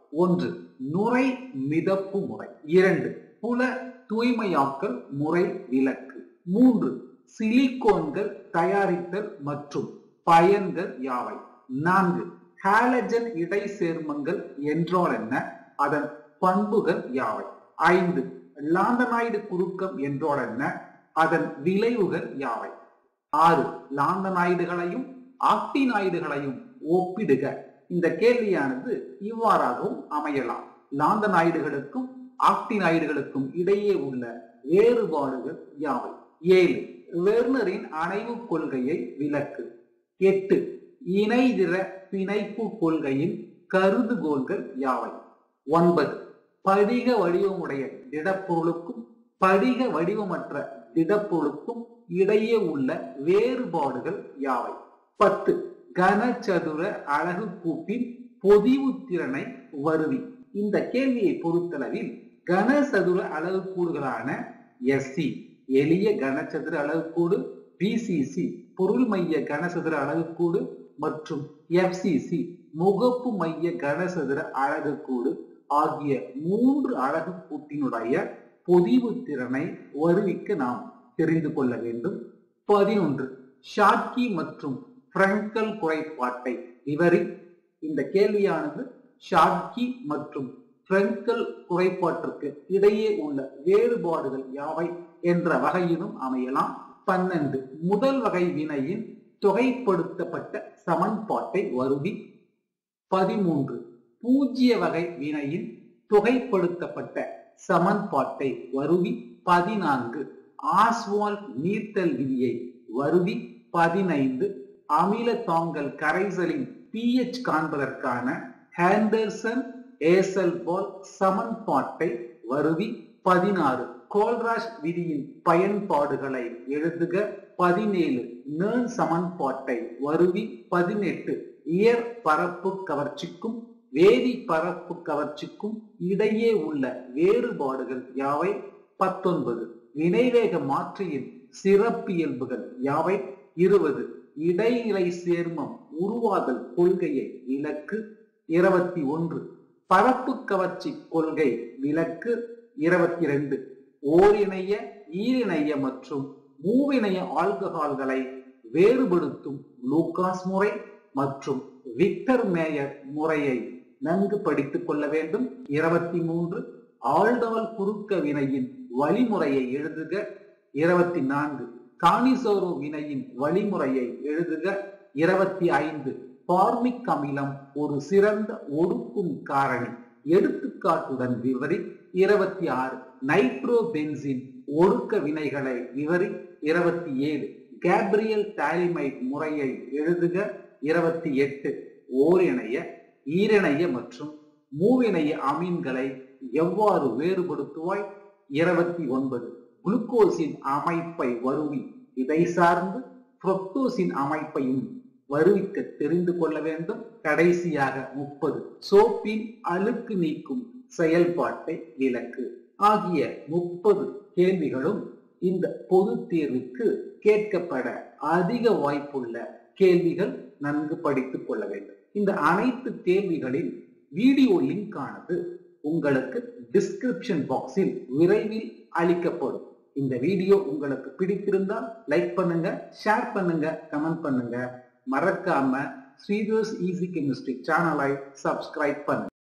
ஒன்று நுரை மிதப்பு முறை இரண்டு புல தூய்மையாக்கல் முறை விலக்கு மூன்று சிலிக்கோன்கள் தயாரித்தல் மற்றும் பயன்கள் யாவை நான்கு ஹாலஜன் இடை சேர்மங்கள் என்றால் என்ன அதன் பண்புகள் யாவை ஐந்து லாந்தனாய்டு குறுக்கம் என்றால் என்ன அதன் விளைவுகள் யாவை ஆறு லாந்தனாய்டுகளையும் ஆக்டினாய்டுகளையும் ஒப்பிடுக இந்த கேள்வியானது இவ்வாறாகவும் அமையலாம் லாந்தனாய்டுகளுக்கும் ஆக்டினாய்டுகளுக்கும் இடையே உள்ள வேறுபாடுகள் யாவை ஏழு வெர்னரின் அணைவு கொள்கையை விளக்கு எட்டு இணைதிற பிணைப்பு கொள்கையின் கருதுகோள்கள் யாவை ஒன்பது படிக வடிவமுடைய திடப்பொருளுக்கும் படிக வடிவமற்ற திடப்பொருளுக்கும் இடையே உள்ள வேறுபாடுகள் யாவை பத்து கனசதுர அழகு கூப்பின் பொதிவு திறனை வருவி இந்த கேள்வியை பொறுத்தளவில் கனசதுர அலகுக்கூடுகளான எஸ்சி எளிய கனசதுர அலகுக்கூடு பிசிசி பொருள் மைய கனசதுர அலகுக்கூடு மற்றும் எஃப்சிசி முகப்பு மைய கனசதுர அழகுக்கூடு ஆகிய மூன்று அழகு கூட்டினுடைய பொதிவு திறனை வருவிக்க நாம் தெரிந்து கொள்ள வேண்டும் பதினொன்று ஷாட்கி மற்றும் பிரெங்கல் குறைபாட்டை விவரி இந்த கேள்வியானது ஷாட்கி மற்றும் பிரெங்கல் குறைபாட்டிற்கு இடையே உள்ள வேறுபாடுகள் யாவை என்ற வகையிலும் அமையலாம் பன்னெண்டு முதல் வகை வினையின் தொகைப்படுத்தப்பட்ட சமன்பாட்டை வருவி பதிமூன்று பூஜ்ய வகை வினையின் தொகைப்படுத்தப்பட்ட சமன்பாட்டை வருவி பதினான்கு ஆஸ்வால் நீர்த்தல் விதியை வருவி பதினைந்து அமில தாங்கல் கரைசலின் பிஎச் காண்பதற்கான ஹேண்டர்சன் ஏசல்பால் சமன்பாட்டை வருவி பதினாறு கோல்ராஷ் விதியின் பயன்பாடுகளை எழுதுக பதினேழு நேர் சமன்பாட்டை வருவி பதினெட்டு இயற் பரப்பு கவர்ச்சிக்கும் வேதி பரப்பு கவர்ச்சிக்கும் இடையே உள்ள வேறுபாடுகள் யாவை பத்தொன்பது வினைவேக மாற்றியின் சிறப்பியல்புகள் யாவை இருபது இடைநிலை சேர்மம் உருவாதல் கொள்கையை விளக்கு இருபத்தி ஒன்று பரப்பு கவர்ச்சி கொள்கை விளக்கு இருபத்தி ரெண்டு ஓரிணைய ஈரிணைய மற்றும் மூவிணைய ஆல்கஹால்களை வேறுபடுத்தும் லூகாஸ் முறை மற்றும் விக்டர் மேயர் முறையை நன்கு படித்துக் கொள்ள வேண்டும் இருபத்தி மூன்று ஆல்டால் குறுக்க வினையின் வழிமுறையை எழுதுக இருபத்தி நான்கு கானிசோரோ வினையின் வழிமுறையை எழுதுக இருபத்தி ஐந்து பார்மிக் அமிலம் ஒரு சிறந்த ஒடுக்கும் காரணி எடுத்துக்காட்டுடன் விவரி இருபத்தி ஆறு நைட்ரோ பென்சின் ஒடுக்க வினைகளை விவரி இருபத்தி ஏழு கேப்ரியல் டாலிமைட் முறையை எழுதுக இருபத்தி எட்டு ஓரிணைய ஈரிணைய மற்றும் மூவிணைய அமீன்களை எவ்வாறு வேறுபடுத்துவாய் இருபத்தி ஒன்பது குளுக்கோஸின் அமைப்பை வருவி இதை சார்ந்து புரோக்டோஸின் அமைப்பையும் வருவிக்க தெரிந்து கொள்ள வேண்டும் கடைசியாக முப்பது சோப்பின் அழுக்கு நீக்கும் செயல்பாட்டை விளக்கு ஆகிய முப்பது கேள்விகளும் இந்த பொது தேர்வுக்கு கேட்கப்பட அதிக வாய்ப்புள்ள கேள்விகள் நன்கு படித்துக் கொள்ள வேண்டும் இந்த அனைத்து கேள்விகளின் வீடியோ லிங்க் ஆனது உங்களுக்கு டிஸ்கிரிப்ஷன் பாக்ஸில் விரைவில் அளிக்கப்படும் இந்த வீடியோ உங்களுக்கு பிடித்திருந்தால் லைக் பண்ணுங்க ஷேர் பண்ணுங்க கமெண்ட் பண்ணுங்க மறக்காம ஸ்ரீதர்ஸ் ஈஸி கெமிஸ்ட்ரி சேனலை சப்ஸ்கிரைப் பண்ணுங்க